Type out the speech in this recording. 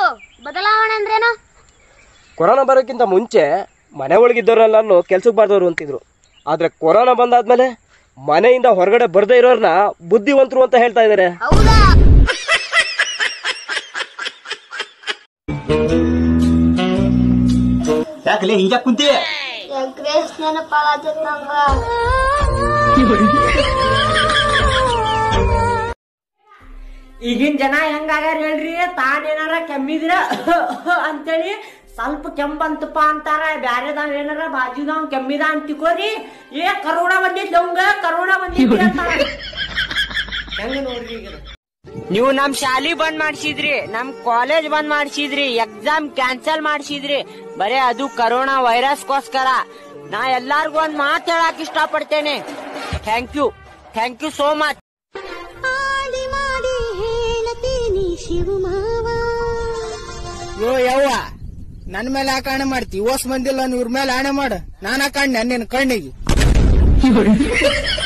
ಬದಲಾವಣೆ ಅಂದ್ರೇನು ಕೊರೋನಾ ಬರೋಕ್ಕಿಂತ ಮುಂಚೆ ಮನೆ ಒಳಗಿದ್ದವರೆಲ್ಲರೂ ಕೆಲ್ಸಕ್ಕೆ ಬಾರ್ದವ್ರು ಅಂತಿದ್ರು ಆದರೆ ಕೊರೋನಾ ಬಂದಾದ್ಮೇಲೆ ಮನೆಯಿಂದ ಹೊರಗಡೆ ಬರ್ದೇ ಇರೋರ್ನ ಬುದ್ಧಿವಂತರು ಅಂತ ಹೇಳ್ತಾ ಇದ್ದಾರೆ ಹೌದಾ ಯಾಕಲೆ ಹಿಂಗ್ಯಾಕ್ ಕುಂತಿ ಎಗ್ರೆಸ್ ನೆನಪಾಗತ್ತ ನಂಗ ಈಗಿನ ಜನ ಹೆಂಗಾಗ್ಯಾರ ಹೇಳ್ರಿ ತಾನೇನಾರ ಕೆಮ್ಮಿದ್ರ ಅಂತೇಳಿ ಸ್ವಲ್ಪ ಕೆಂಬಂತಪ್ಪ ಅಂತಾರ ಬ್ಯಾರೆದವ್ ಏನಾರ ಬಾಜುದವ್ ಕೆಮ್ಮಿದ ಅಂತ ತಿಕೋರಿ ಏ ಕರೋಣ ಬಂದಿತ್ತು ಅವಂಗ ಕರೋಣ ಬಂದಿತ್ತು ಅಂತಾರ ಹೆಂಗ ನೋಡ್ರಿ ಈಗ ನೀವು ನಮ್ ಶಾಲಿ ಬಂದ್ ಮಾಡ್ಸಿದ್ರಿ ನಮ್ ಕಾಲೇಜ್ ಬಂದ್ ಮಾಡ್ಸಿದ್ರಿ ಎಕ್ಸಾಮ್ ಕ್ಯಾನ್ಸಲ್ ಮಾಡ್ಸಿದ್ರಿ ಬರೇ ಅದು ಕರೋನಾ ವೈರಸ್ಗೋಸ್ಕರ ನಾ ಎಲ್ಲಾರ್ಗು ಒಂದ್ ಮಾತ್ ಹೇಳಕ್ ಇಷ್ಟಪಡ್ತೇನೆ thank you thank you so much ಮಾಡಿ ಮಾಡಿ ಹೇಳತೀನಿ ಶಿವಮಾವ ಯೋ ಯವ್ವ ನನ್ ಮೇಲೆ ಯಾಕೆ ಆಣೆ ಮಾಡ್ತಿ ಓಸ್ ಬಂದಿಲ್ಲ ಇವ್ರ ಮೇಲೆ ಆಣೆ ಮಾಡು ನಾನ ಕಾಣ್ ನಿನ್ನ ಕಣ್ಣಿಗೆ